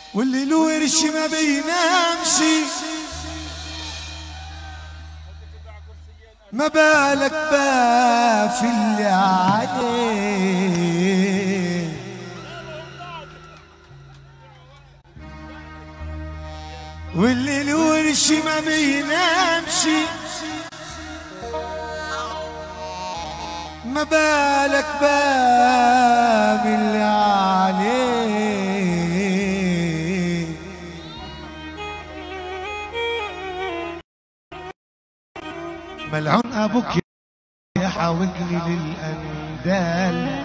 واللي له قرش ما بينامش ما بالك بقى في اللي عليه واللي له قرش ما بينامش ما بالك بقى باللي عليه ملعون ابوك يا حاولني للاندال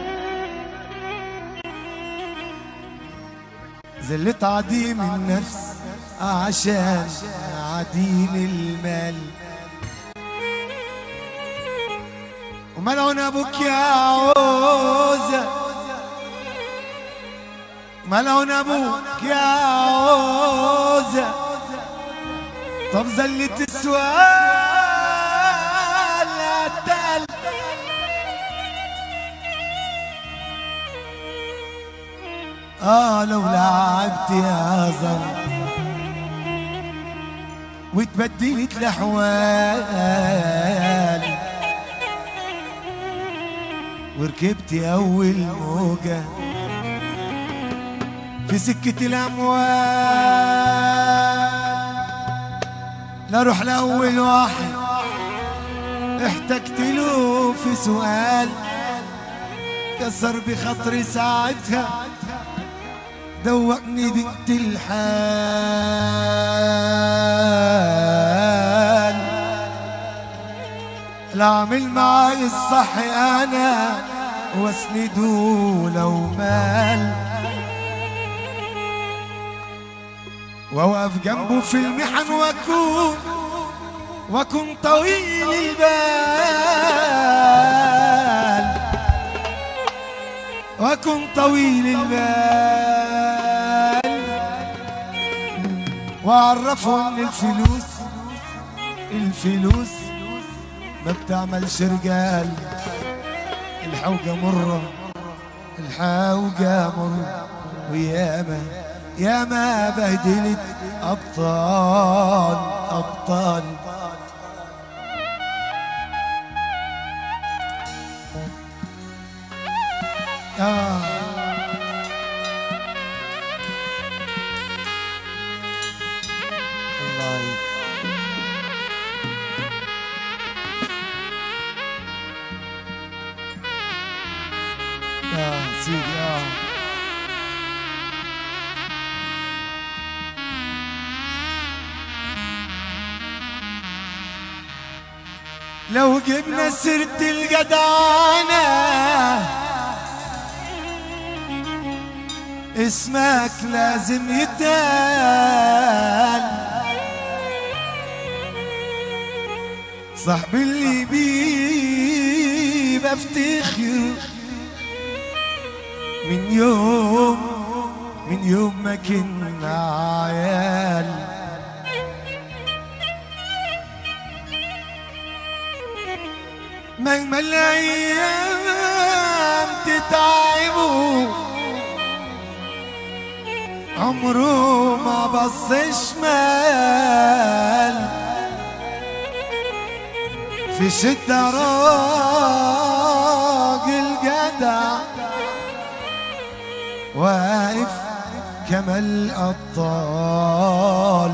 زلت عديم النفس عشان عديم المال وملعون ابوك يا عوزة ملعون ابوك يا عوزة طب زلت السؤال التال اه لو لعبت يا زلمه وتبدلت الاحوال وركبت اول موجه في سكه الاموال لا اروح لاول واحد احتجت له في سؤال كسر بخاطري ساعتها دوقني بنت الحال لا اعمل معاي الصح انا واسنده لو مال واوقف جنبه في المحن واكون واكون طويل البال واكون طويل البال واعرفه ان الفلوس الفلوس ما بتعملش رجال الحوجة مرة الحوجة مرة وياما ياما بهدلت أبطال أبطال آه الله يك- آه سيدي آه لو جبنا سيرة الجدعنة اسمك لازم يتقال صاحبي اللي بيه بفتخر من يوم من يوم ما كنا عيال مهما الايام تتعبوا عمره ما بص شمال في شدة راجل جدع واقف كما الأبطال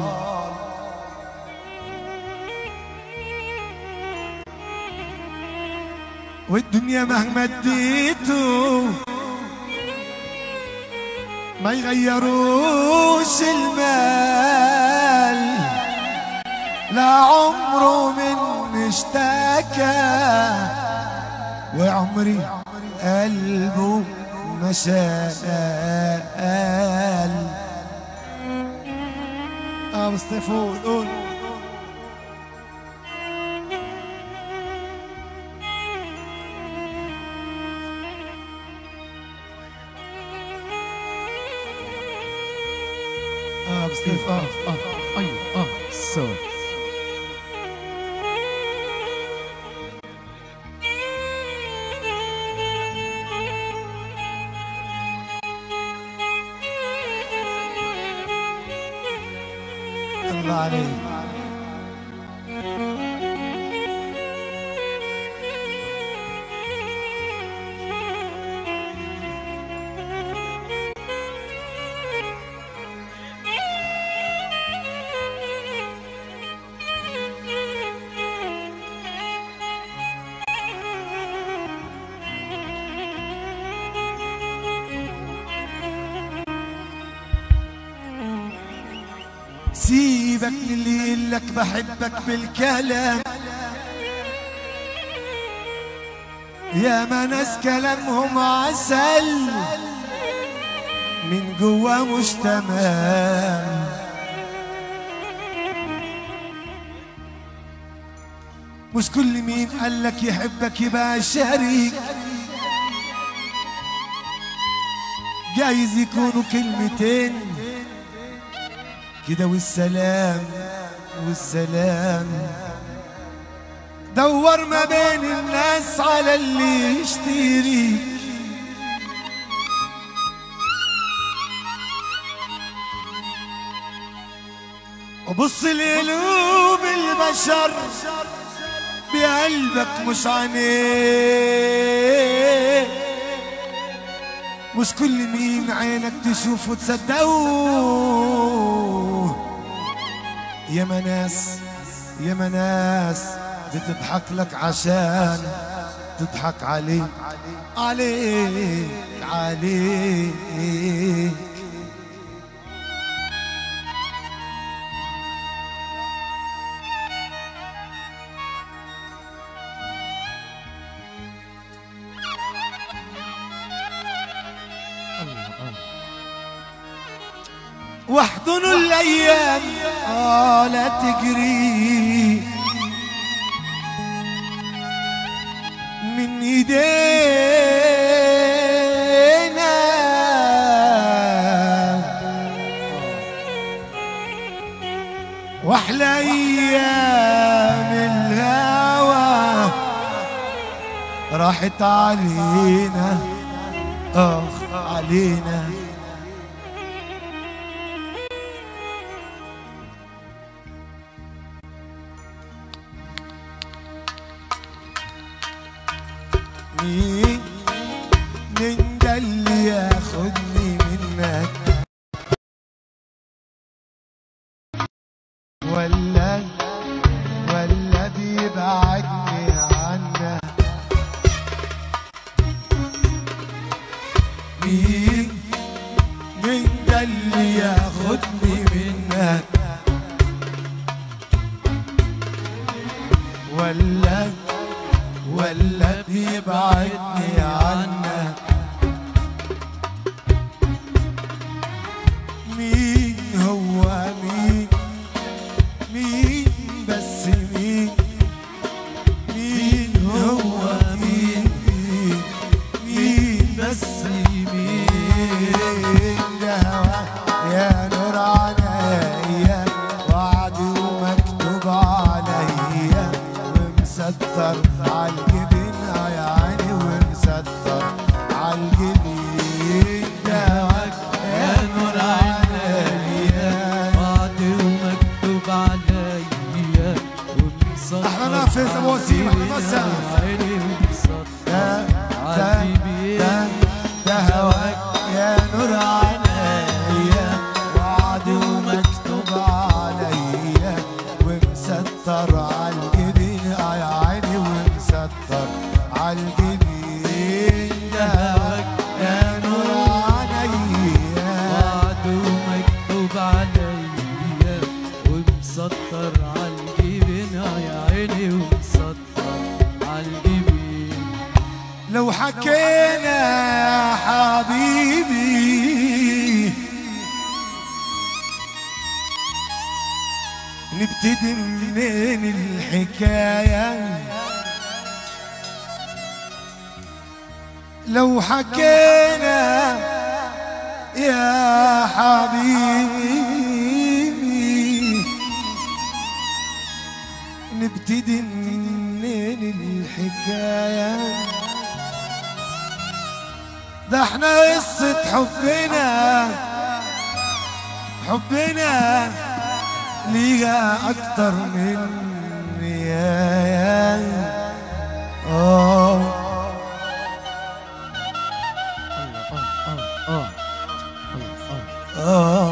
والدنيا مهما اديته ما يغيروش المال لا عمره من اشتكى وعمري قلبه مشال اه مصطفى قول قول اه مصطفى اه اه اه ايوه اه سو الله عليك سيبك من اللي يقلك بحبك بالكلام يا ما ناس كلامهم عسل من جوا مش تمام مش كل مين قالك يحبك يبقى شريك جايز يكونوا كلمتين كده والسلام والسلام دور ما بين الناس على اللي يشتريك وبص لقلوب البشر بقلبك مش عينيه مش كل مين عينك تشوفه تصدقوه يا مناس يا مناس بتضحك لك عشان تضحك عليك عليك عليك الله الله واحضنوا الايام اه لا تجري من ايدينا واحلى ايام الهوى راحت علينا اخ علينا مين مين ده اللي ياخدني منك ولا ولا بيبعدني عنك مين مين ده اللي ياخدني منك ولا ولا بيبعدني عنك مين هو مين مين بس مين مين هو مين مين بس مين ده هوا يا نور عليا وعد ومكتوب عليا ومستر عالجبين يا عيني ومستر عالجبين دواك يا نور عليا وعد ومكتوب عليا ومسطر أحمد نافذ أبو وسيم، أحمد وسام. عيني ومسطر ده ده عالجبين ده ده هواك يا نور عليا وعد ومكتوب عليا ومستر عالجبين آه يا عيني ومستر عالجبين ده هواك يا نور عليا وعد ومكتوب عليا ومسطر عالجبين يا عيني ومسطر عالجبين لو حكينا يا حبيبي نبتدي منين الحكاية لو حكينا يا حبيبي نبتدي منين الحكايه ده احنا قصة حبنا حبنا ليها اكتر مني يا يا اه اه اه اه اه اه